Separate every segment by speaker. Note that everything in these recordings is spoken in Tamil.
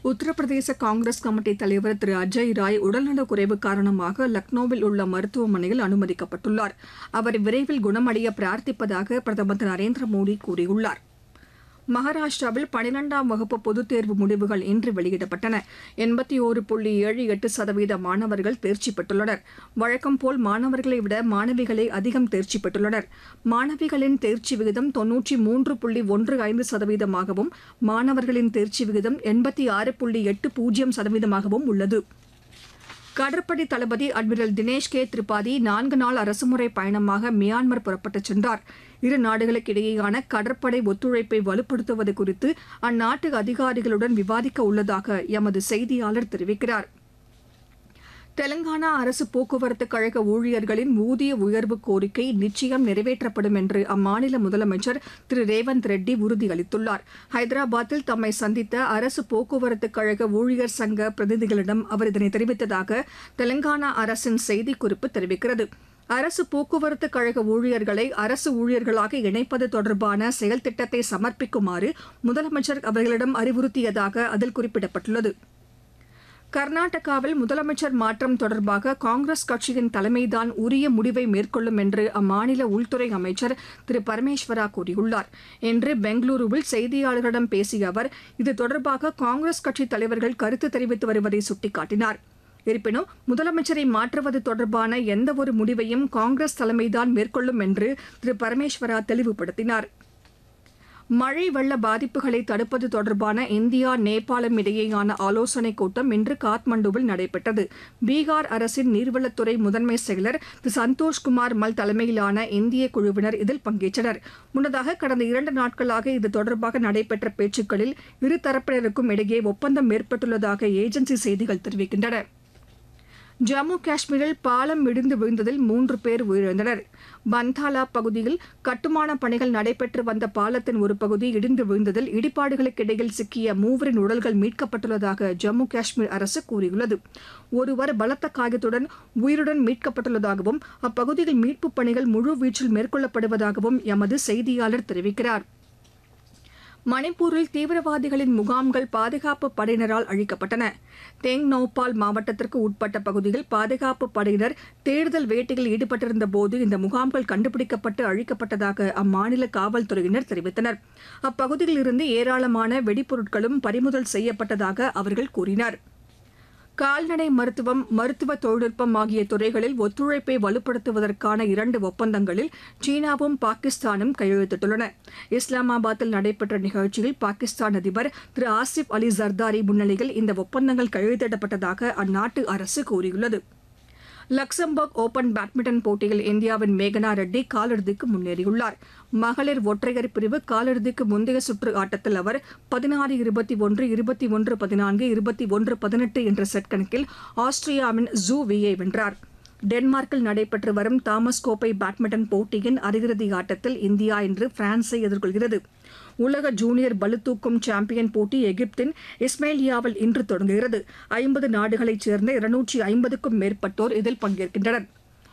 Speaker 1: உத்தரப்பிரதேச காங்கிரஸ் கமிட்டி தலைவர் திரு அஜய் ராய் உடல்நலக்குறைவு காரணமாக லக்னோவில் உள்ள மருத்துவமனையில் அனுமதிக்கப்பட்டுள்ளார் அவர் விரைவில் குணமடைய பிரார்த்திப்பதாக பிரதமர் திரு நரேந்திர மோடி கூறியுள்ளார் மகாராஷ்டிராவில் பனிரெண்டாம் வகுப்பு பொதுத் தேர்வு முடிவுகள் இன்று வெளியிடப்பட்டன எண்பத்தி ஒரு புள்ளி ஏழு எட்டு சதவீத மாணவர்கள் தேர்ச்சி பெற்றுள்ளனர் வழக்கம் போல் மாணவர்களை விட மாணவிகளே அதிகம் தேர்ச்சி பெற்றுள்ளனர் மாணவிகளின் தேர்ச்சி விகிதம் தொன்னூற்றி மூன்று புள்ளி ஒன்று ஐந்து சதவீதமாகவும் மாணவர்களின் தேர்ச்சி விகிதம் எண்பத்தி ஆறு புள்ளி எட்டு பூஜ்ஜியம் சதவீதமாகவும் உள்ளது கடற்படை தளபதி அட்மிரல் தினேஷ் கே திரிபாதி நான்கு நாள் அரசுமுறை பயணமாக மியான்மர் புறப்பட்டுச் சென்றார் இரு நாடுகளுக்கு இடையேயான கடற்படை ஒத்துழைப்பை வலுப்படுத்துவது குறித்து அந்நாட்டு அதிகாரிகளுடன் விவாதிக்க உள்ளதாக எமது செய்தியாளர் தெரிவிக்கிறார் தெலங்கானா அரசு போக்குவரத்து கழக ஊழியர்களின் ஊதிய உயர்வு கோரிக்கை நிச்சயம் நிறைவேற்றப்படும் என்று அம்மாநில முதலமைச்சர் திரு ரேவந்த் ரெட்டி உறுதியளித்துள்ளார் ஹைதராபாத்தில் தம்மை சந்தித்த அரசு போக்குவரத்து கழக ஊழியர் சங்க பிரதிநிதிகளிடம் அவர் இதனை தெரிவித்ததாக தெலங்கானா அரசின் செய்திக்குறிப்பு தெரிவிக்கிறது அரசு போக்குவரத்து கழக ஊழியர்களை அரசு ஊழியர்களாக இணைப்பது தொடர்பான செயல் திட்டத்தை சமர்ப்பிக்குமாறு முதலமைச்சர் அவர்களிடம் அறிவுறுத்தியதாக அதில் குறிப்பிடப்பட்டுள்ளது கர்நாடகாவில் முதலமைச்சர் மாற்றம் தொடர்பாக காங்கிரஸ் கட்சியின் தலைமைதான் உரிய முடிவை மேற்கொள்ளும் என்று அம்மாநில உள்துறை அமைச்சர் திரு பரமேஸ்வரா கூறியுள்ளார் இன்று பெங்களூருவில் செய்தியாளர்களிடம் பேசிய அவர் இது தொடர்பாக காங்கிரஸ் கட்சி தலைவர்கள் கருத்து தெரிவித்து வருவதை சுட்டிக்காட்டினார் இருப்பினும் முதலமைச்சரை மாற்றுவது தொடர்பான எந்தவொரு முடிவையும் காங்கிரஸ் தலைமைதான் மேற்கொள்ளும் என்று திரு பரமேஸ்வரா தெளிவுபடுத்தினார் மழை வெள்ள பாதிப்புகளை தடுப்பது தொடர்பான இந்தியா நேபாளம் இடையேயான ஆலோசனைக் கூட்டம் இன்று காத்மண்டுவில் நடைபெற்றது பீகார் அரசின் நீர்வளத்துறை முதன்மை செயலர் திரு சந்தோஷ்குமார் மல் தலைமையிலான இந்திய குழுவினர் இதில் பங்கேற்றனர் முன்னதாக கடந்த இரண்டு நாட்களாக இது தொடர்பாக நடைபெற்ற பேச்சுக்களில் இரு தரப்பினருக்கும் இடையே ஒப்பந்தம் ஏற்பட்டுள்ளதாக ஏஜென்சி செய்திகள் தெரிவிக்கின்றன ஜம்மு காஷ்மீரில் பாலம் இடிந்து விழுந்ததில் மூன்று பேர் உயிரிழந்தனர் பந்தாலா பகுதியில் கட்டுமான பணிகள் நடைபெற்று வந்த பாலத்தின் ஒரு பகுதி இடிந்து விழுந்ததில் இடிபாடுகளுக்கு இடையில் சிக்கிய மூவரின் உடல்கள் மீட்கப்பட்டுள்ளதாக ஜம்மு காஷ்மீர் அரசு கூறியுள்ளது ஒருவர் பலத்த காயத்துடன் உயிருடன் மீட்கப்பட்டுள்ளதாகவும் அப்பகுதியில் மீட்புப் பணிகள் முழுவீச்சில் மேற்கொள்ளப்படுவதாகவும் எமது செய்தியாளர் தெரிவிக்கிறார் மணிப்பூரில் தீவிரவாதிகளின் முகாம்கள் பாதுகாப்பு படையினரால் அழிக்கப்பட்டன தெங் நௌபால் மாவட்டத்திற்கு உட்பட்ட பகுதியில் பாதுகாப்பு படையினர் தேடுதல் வேட்டையில் ஈடுபட்டிருந்த போது இந்த முகாம்கள் கண்டுபிடிக்கப்பட்டு அழிக்கப்பட்டதாக அம்மாநில காவல்துறையினர் தெரிவித்தனர் அப்பகுதியில் இருந்து ஏராளமான வெடிப்பொருட்களும் பறிமுதல் செய்யப்பட்டதாக அவர்கள் கூறினர் கால்நடை மருத்துவம் மருத்துவ தொழில்நுட்பம் ஆகிய துறைகளில் ஒத்துழைப்பை வலுப்படுத்துவதற்கான இரண்டு ஒப்பந்தங்களில் சீனாவும் பாகிஸ்தானும் கையெழுத்திட்டுள்ளன இஸ்லாமாபாத்தில் நடைபெற்ற நிகழ்ச்சியில் பாகிஸ்தான் அதிபர் திரு ஆசிப் அலி ஜர்தாரி முன்னிலையில் இந்த ஒப்பந்தங்கள் கையெழுத்திடப்பட்டதாக அந்நாட்டு அரசு கூறியுள்ளது லக்சம்பர்க் ஓபன் பேட்மிண்டன் போட்டியில் இந்தியாவின் மேகனா ரெட்டி காலிறுதிக்கு முன்னேறியுள்ளார் மகளிர் ஒற்றையர் பிரிவு காலிறுதிக்கு முந்தைய சுற்று ஆட்டத்தில் அவர் பதினாறு இருபத்தி ஒன்று இருபத்தி ஒன்று பதினான்கு இருபத்தி ஒன்று பதினெட்டு என்ற செட் கணக்கில் ஆஸ்திரியாவின் ஜூ வியை வென்றார் டென்மார்க்கில் நடைபெற்று வரும் தாமஸ் கோப்பை பேட்மிண்டன் போட்டியின் அரையிறுதி ஆட்டத்தில் இந்தியா இன்று பிரான்ஸை எதிர்கொள்கிறது உலக ஜூனியர் பளுதூக்கும் சாம்பியன் போட்டி எகிப்தின் இஸ்மேலியாவில் இன்று தொடங்குகிறது ஐம்பது நாடுகளைச் சேர்ந்த இருநூற்றி ஐம்பதுக்கும் மேற்பட்டோர் இதில் பங்கேற்கின்றனர்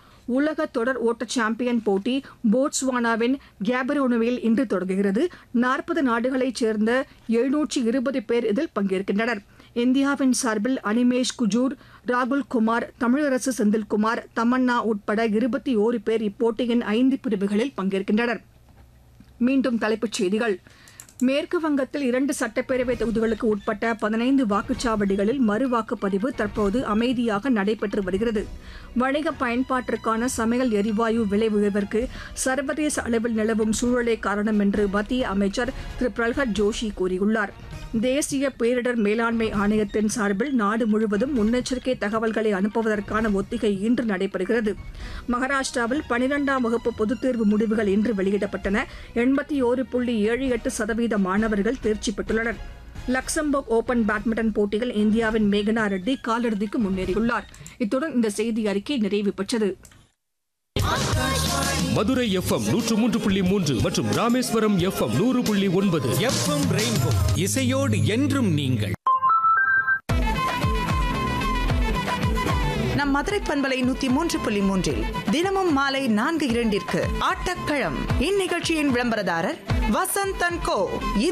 Speaker 1: உலக தொடர் ஓட்ட சாம்பியன் போட்டி போட்ஸ்வானாவின் கேபரோனுவில் இன்று தொடங்குகிறது நாற்பது நாடுகளைச் சேர்ந்த எழுநூற்றி இருபது பேர் இதில் பங்கேற்கின்றனர் இந்தியாவின் சார்பில் அனிமேஷ் குஜூர் ராகுல் குமார் தமிழரசு செந்தில்குமார் தமன்னா உட்பட இருபத்தி ஓரு பேர் இப்போட்டியின் ஐந்து பிரிவுகளில் பங்கேற்கின்றனர் மீண்டும் தலைப்புச் செய்திகள் மேற்கு வங்கத்தில் இரண்டு சட்டப்பேரவை தொகுதிகளுக்கு உட்பட்ட பதினைந்து வாக்குச்சாவடிகளில் மறு வாக்குப்பதிவு தற்போது அமைதியாக நடைபெற்று வருகிறது வணிக பயன்பாட்டிற்கான சமையல் எரிவாயு விலை உயர்விற்கு சர்வதேச அளவில் நிலவும் சூழலே காரணம் என்று மத்திய அமைச்சர் திரு பிரல்ஹத் ஜோஷி கூறியுள்ளார் தேசிய பேரிடர் மேலாண்மை ஆணையத்தின் சார்பில் நாடு முழுவதும் முன்னெச்சரிக்கை தகவல்களை அனுப்புவதற்கான ஒத்திகை இன்று நடைபெறுகிறது மகாராஷ்டிராவில் பனிரெண்டாம் வகுப்பு பொதுத் தேர்வு முடிவுகள் இன்று வெளியிடப்பட்டன எண்பத்தி ஓரு புள்ளி ஏழு எட்டு சதவீத மாணவர்கள் தேர்ச்சி பெற்றுள்ளனர் லக்சம்பர்க் ஓபன் பேட்மிண்டன் போட்டியில் இந்தியாவின் மேகனா ரெட்டி காலிறுதிக்கு முன்னேறியுள்ளார் இத்துடன் இந்த செய்தி அறிக்கை நிறைவு பெற்றது
Speaker 2: மதுரை எஃப்எம் நூற்று மூன்று புள்ளி மூன்று மற்றும் ராமேஸ்வரம் எஃப்எம் நூறு புள்ளி ஒன்பது
Speaker 3: எஃப்எம் ரெயின்போ இசையோடு என்றும் நீங்கள்
Speaker 4: நம் மதுரை பண்பலை நூத்தி மூன்று புள்ளி மூன்றில் தினமும் மாலை நான்கு இரண்டிற்கு ஆட்டக்களம் இந்நிகழ்ச்சியின் விளம்பரதாரர் வசந்தன் கோ